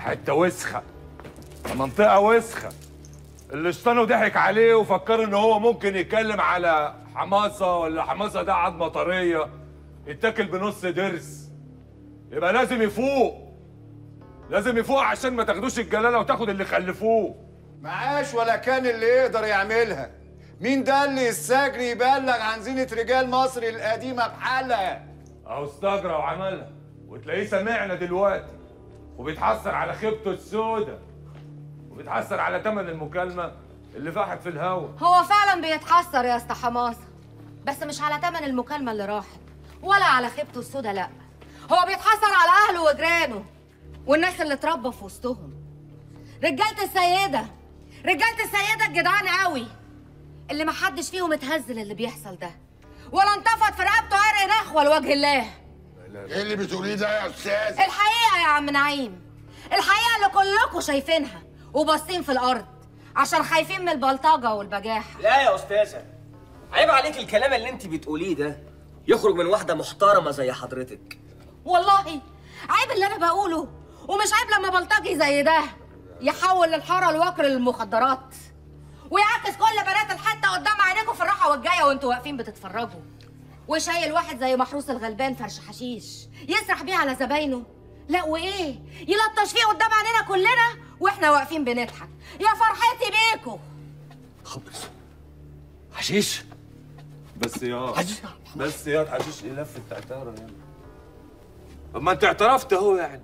حته وسخه منطقه وسخه اللي اشتنوا ضحك عليه وفكر ان هو ممكن يتكلم على حماسه ولا حماسه ده عظمه طريه يتاكل بنص ضرس يبقى لازم يفوق لازم يفوق عشان ما تاخدوش الجلاله وتاخد اللي خلفوه معاش ولا كان اللي يقدر يعملها مين ده اللي السجن يبلغ عن زينة رجال مصر القديمة بحالها اهو استجرى وعملها وتلاقيه سامعنا دلوقتي وبيتحسر على خيبته السودة وبيتحسر على تمن المكالمة اللي فاحت في الهوا هو فعلا بيتحسر يا اسطى حماسه بس مش على تمن المكالمه اللي راحت ولا على خيبته السودا لا هو بيتحسر على اهله وجيرانه والناس اللي اتربى في وسطهم رجاله السيده رجاله السيده الجدعان قوي اللي محدش فيهم اتهزل اللي بيحصل ده ولا انتفض في رقبته عرق نخوه لوجه الله ايه اللي بتقوليه ده يا استاذ الحقيقه يا عم نعيم الحقيقه اللي كلكم شايفينها وباصين في الارض عشان خايفين من البلطجه والبجاحه لا يا استاذه عيب عليك الكلام اللي انت بتقوليه ده يخرج من واحده محترمه زي حضرتك والله عيب اللي انا بقوله ومش عيب لما بلطجي زي ده يحول الحاره الوكر للمخدرات ويعكس كل بنات الحته قدام عينيكم في الراحه والجايه وانتوا واقفين بتتفرجوا وشايل واحد زي محروس الغلبان فرش حشيش يسرح بيه على زباينه لا وايه يلطش فيه قدام عينينا كلنا واحنا واقفين بنضحك يا فرحتي بيكوا خبز حشيش بس يا حشيش بس يا حشيش ايه لفه تعترف يعني طب ما انت اعترفت اهو يعني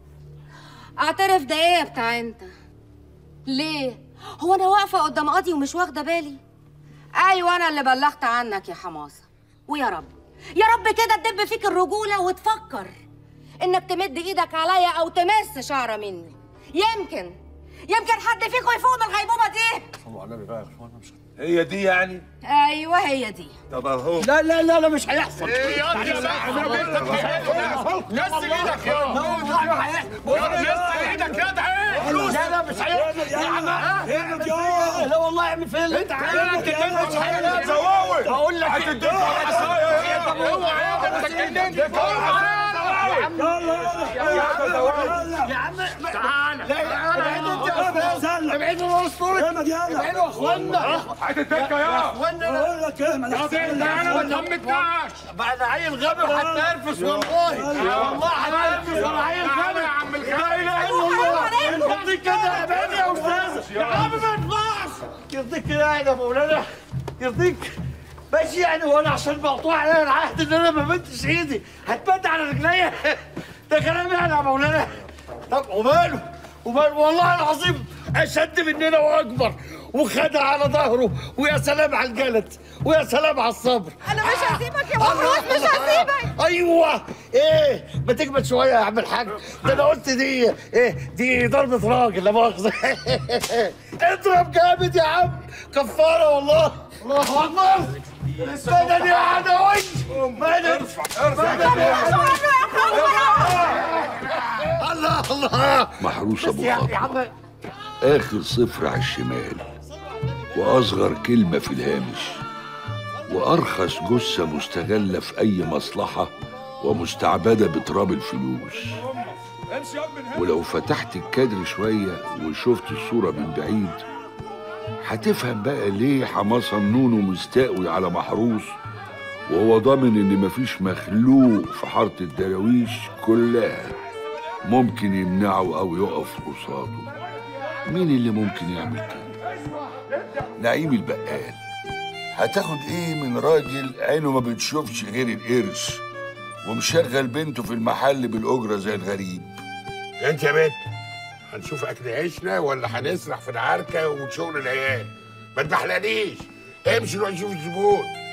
اعترف ده ايه يا بتاع انت ليه هو انا واقفه قدام قاضي ومش واخده بالي ايوه انا اللي بلغت عنك يا حماسه ويا رب يا رب كده تدب فيك الرجوله وتفكر انك تمد ايدك عليا او تمس شعره مني يمكن يمكن حد فيكم يفوق من الغيبوبه دي صلوا على النبي بقى يا اخوانا مش هي دي يعني ايوه هي دي طب اهو لا لا لا لا مش هيحصل ايه يا ابني نزل ايدك يا نزل ايدك يا ده ايه لا لا مش هيحصل يا عم لا والله اعمل فين انت انت كده مش هيحصل زواوي هقول لك هتديك عصايه اوعى يا انت اتجننت يا عم تعالى لا ابعدوا ابعدوا من اسطورك ابعدوا يا اخوانا هتتكه يا بقول لك ايه ما انا ما طمنتناش بعد عيل غبي وهتنرفز والله والله هتنرفز ولا عيل غبي يا عم الخير لا اله الا الله يرضيك كده ابعد يا استاذ يا عم ما يطلعش يرضيك كده يا مولانا يرضيك ماشي يعني وانا عشان مقطوع عليا العهد ان انا ما مدتش ايدي هتمد على رجليا ده كلام يعني يا مولانا طب وماله وماله والله العظيم اشد مننا واكبر وخدها على ظهره ويا سلام على الجلد ويا سلام على الصبر انا مش هسيبك يا محروس مش هسيبك ايوه ايه ما تجمد شويه يا عم الحاج ده انا قلت دي ايه دي ضربه راجل لا مؤاخذه اضرب جامد يا عم كفاره والله الله اكبر مدد يا عدوي مدد مدد يا عدوي الله الله محروس بس ابو يا يا خطوه عم اخر صفر على الشمال واصغر كلمه في الهامش وارخص جثه مستغله في اي مصلحه ومستعبده بتراب الفلوس امشي يا ابن هنا ولو فتحت الكادر شويه وشفت الصوره من بعيد هتفهم بقى ليه حماسه النونو مستقوي على محروس وهو ضامن ان مفيش مخلوق في حاره الدراويش كلها ممكن يمنعه او يقف قصاده مين اللي ممكن يعمل كده نعيم البقال هتاخد ايه من راجل عينه ما بتشوفش غير القرش ومشغل بنته في المحل بالاجره زي الغريب انت يا بنت هنشوف اكل عيشنا ولا هنسرح في العركه وشغل العيال ما تبحلقنيش امشي روح شوف الزبون